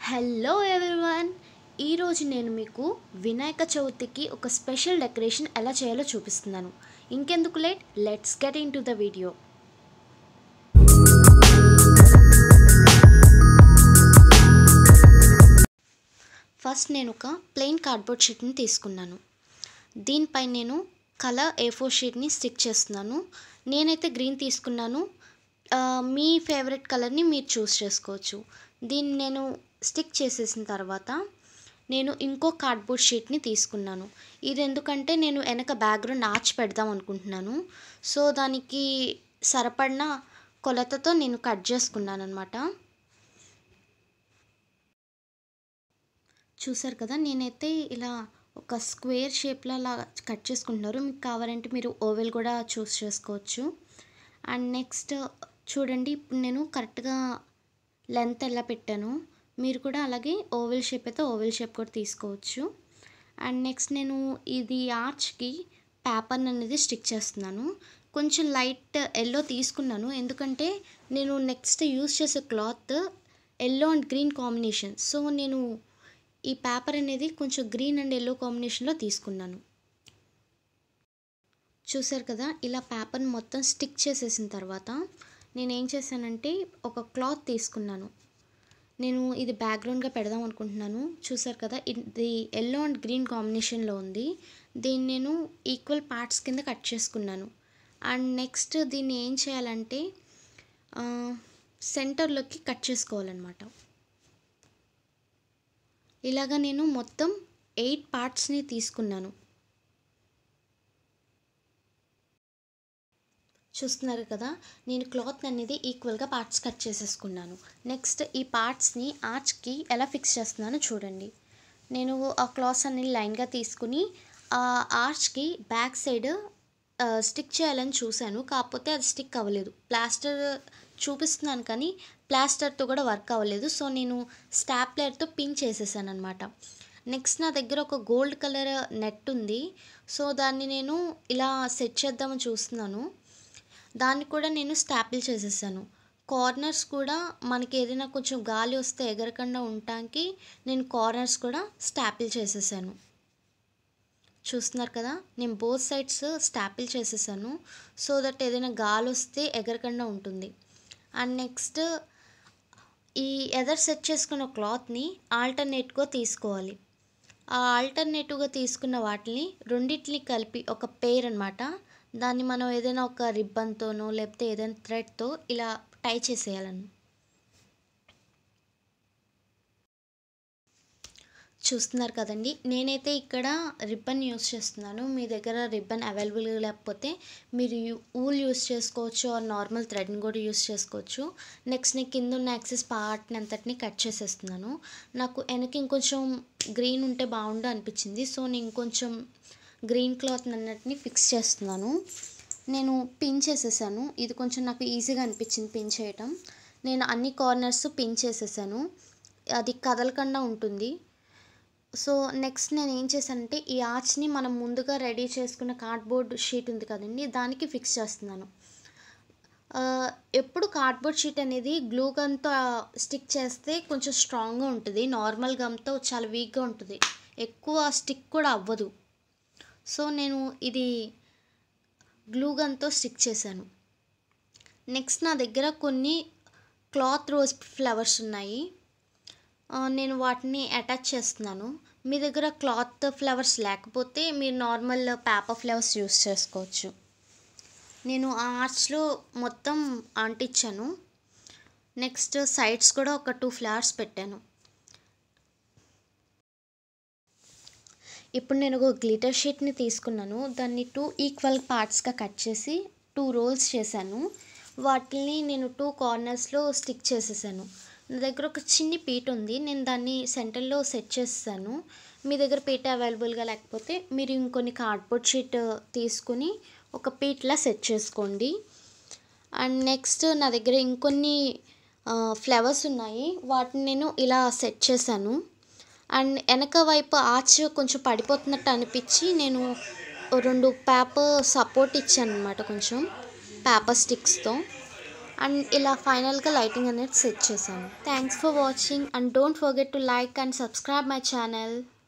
hello everyone ఈరోజు నేను మీకు వినాయక చవితికి ఒక స్పెషల్ డెకరేషన్ ఎలా చేయాలో చూపిస్తున్నాను ఇంకెందుకు late let's get into the video first నేను ఒక ప్లెయిన్ కార్డ్బోర్డ్ షీట్ని తీసుకున్నాను దీనిపై నేను కలర్ ఏ ఫోర్ షీట్ని స్టిక్ చేస్తున్నాను నేనైతే గ్రీన్ తీసుకున్నాను ఆ, మీ ఫేవరెట్ కలర్ని మీరు చూస్ చేసుకోవచ్చు దీన్ని నేను స్టిక్ చేసేసిన తర్వాత నేను ఇంకో కార్డ్బోర్డ్ షీట్ని తీసుకున్నాను ఇది ఎందుకంటే నేను వెనక బ్యాక్గ్రౌండ్ ఆర్చ్ పెడదాం అనుకుంటున్నాను సో దానికి సరిపడిన కొలతతో నేను కట్ చేసుకున్నాను అనమాట చూసారు కదా నేనైతే ఇలా ఒక స్క్వేర్ షేప్లో అలా కట్ చేసుకుంటున్నారు మీకు కావాలంటే మీరు ఓవెల్ కూడా చూస్ చేసుకోవచ్చు అండ్ నెక్స్ట్ చూడండి ఇప్పుడు నేను కరెక్ట్గా లెంత్ ఎలా పెట్టాను మీరు కూడా అలాగే ఓవెల్ షేప్ అయితే ఓవెల్ షేప్ కూడా తీసుకోవచ్చు అండ్ నెక్స్ట్ నేను ఇది ఆర్చ్కి పేపర్ అనేది స్టిక్ చేస్తున్నాను కొంచెం లైట్ ఎల్లో తీసుకున్నాను ఎందుకంటే నేను నెక్స్ట్ యూస్ చేసే cloth yellow and green combination so నేను ఈ పేపర్ అనేది కొంచెం గ్రీన్ అండ్ ఎల్లో కాంబినేషన్లో తీసుకున్నాను చూసారు కదా ఇలా పేపర్ని మొత్తం స్టిక్ చేసేసిన తర్వాత నేను ఏం చేశానంటే ఒక క్లాత్ తీసుకున్నాను నేను ఇది బ్యాక్గ్రౌండ్గా పెడదాం అనుకుంటున్నాను చూసారు కదా ఇది ఎల్లో అండ్ గ్రీన్ కాంబినేషన్లో ఉంది దీన్ని నేను ఈక్వల్ పార్ట్స్ కింద కట్ చేసుకున్నాను అండ్ నెక్స్ట్ దీన్ని ఏం చేయాలంటే సెంటర్లోకి కట్ చేసుకోవాలన్నమాట ఇలాగా నేను మొత్తం ఎయిట్ పార్ట్స్ని తీసుకున్నాను చూస్తున్నారు కదా నేను క్లాత్ అనేది ఈక్వల్గా పార్ట్స్ కట్ చేసేసుకున్నాను నెక్స్ట్ ఈ పార్ట్స్ని ఆర్చ్కి ఎలా ఫిక్స్ చేస్తున్నానో చూడండి నేను ఆ క్లాత్స్ అన్ని లైన్గా తీసుకుని ఆ ఆర్చ్కి బ్యాక్ సైడ్ స్టిక్ చేయాలని చూశాను కాకపోతే అది స్టిక్ అవ్వలేదు ప్లాస్టర్ చూపిస్తున్నాను కానీ ప్లాస్టర్తో కూడా వర్క్ అవ్వలేదు సో నేను స్టాప్లర్తో పిన్ చేసేసాను అనమాట నెక్స్ట్ నా దగ్గర ఒక గోల్డ్ కలర్ నెట్ ఉంది సో దాన్ని నేను ఇలా సెట్ చేద్దామని చూస్తున్నాను దాన్ని కూడా నేను స్టాపిల్ చేసేసాను కార్నర్స్ కూడా మనకి ఏదైనా కొంచెం గాలి వస్తే ఎగరకుండా ఉండటానికి నేను కార్నర్స్ కూడా స్టాపిల్ చేసేసాను చూస్తున్నారు కదా నేను బోత్ సైడ్స్ స్టాపిల్ చేసేసాను సో దట్ ఏదైనా గాలి వస్తే ఎగరకుండా ఉంటుంది అండ్ నెక్స్ట్ ఈ ఎదర్ సెట్ చేసుకున్న క్లాత్ని ఆల్టర్నేట్గా తీసుకోవాలి ఆ ఆల్టర్నేటివ్గా తీసుకున్న వాటిని రెండింటిని కలిపి ఒక పేర్ అనమాట దాన్ని మనం ఏదైనా ఒక రిబ్బన్తోనో లేకపోతే ఏదైనా థ్రెడ్తో ఇలా టై చేసేయాలను చూస్తున్నారు కదండి నేనైతే ఇక్కడ రిబ్బన్ యూస్ చేస్తున్నాను మీ దగ్గర రిబ్బన్ అవైలబుల్ లేకపోతే మీరు ఊల్ యూస్ చేసుకోవచ్చు ఆర్ నార్మల్ థ్రెడ్ని కూడా యూస్ చేసుకోవచ్చు నెక్స్ట్ నేను కింద ఉన్న యాక్సెస్ పార్ట్ని అంతటిని కట్ చేసేస్తున్నాను నాకు వెనక ఇంకొంచెం గ్రీన్ ఉంటే బాగుండు అనిపించింది సో నేను ఇంకొంచెం గ్రీన్ క్లాత్ అన్నిటిని ఫిక్స్ చేస్తున్నాను నేను పిన్ చేసేసాను ఇది కొంచెం నాకు ఈజీగా అనిపించింది పిన్ చేయటం నేను అన్ని కార్నర్స్ పిన్ చేసేసాను అది కదలకుండా ఉంటుంది సో నెక్స్ట్ నేను ఏం చేశానంటే ఈ ఆర్చ్ని మనం ముందుగా రెడీ చేసుకున్న కార్డ్బోర్డ్ షీట్ ఉంది కదండి దానికి ఫిక్స్ చేస్తున్నాను ఆ, ఎప్పుడు కార్డ్బోర్డ్ షీట్ అనేది గ్లూ గన్తో స్టిక్ చేస్తే కొంచెం స్ట్రాంగ్గా ఉంటుంది నార్మల్ గమ్తో చాలా వీక్గా ఉంటుంది ఎక్కువ స్టిక్ కూడా అవ్వదు సో నేను ఇది గ్లూ గన్తో స్టిక్ చేశాను నెక్స్ట్ నా దగ్గర కొన్ని క్లాత్ రోజ్ ఫ్లవర్స్ ఉన్నాయి ఆ, నేను వాటిని అటాచ్ చేస్తున్నాను మీ దగ్గర క్లాత్ ఫ్లవర్స్ లేకపోతే మీరు నార్మల్ పేపర్ ఫ్లవర్స్ యూస్ చేసుకోవచ్చు నేను ఆ ఆర్చ్లో మొత్తం అంటించాను నెక్స్ట్ సైడ్స్ కూడా ఒక టూ ఫ్లవర్స్ పెట్టాను ఇప్పుడు నేను ఒక గ్లిటర్ షీట్ని తీసుకున్నాను దాన్ని టూ ఈక్వల్ పార్ట్స్గా కట్ చేసి టూ రోల్స్ చేశాను వాటిని నేను టూ కార్నర్స్లో స్టిక్ చేసేసాను నా దగ్గర ఒక చిన్ని పీట ఉంది నేను దాన్ని సెంటర్లో సెట్ చేస్తాను మీ దగ్గర పీట అవైలబుల్గా లేకపోతే మీరు ఇంకొన్ని కార్డ్బోర్డ్ షీట్ తీసుకుని ఒక పీట్లా సెట్ చేసుకోండి అండ్ నెక్స్ట్ నా దగ్గర ఇంకొన్ని ఫ్లవర్స్ ఉన్నాయి వాటిని నేను ఇలా సెట్ చేశాను అండ్ వెనక వైపు ఆర్చ్ కొంచెం పడిపోతున్నట్టు అనిపించి నేను రెండు పేపర్ సపోర్ట్ ఇచ్చాను అనమాట కొంచెం పేపర్ స్టిక్స్తో అండ్ ఇలా ఫైనల్గా లైటింగ్ అనేది సెట్ చేశాను thanks for watching and don't forget to like and subscribe my channel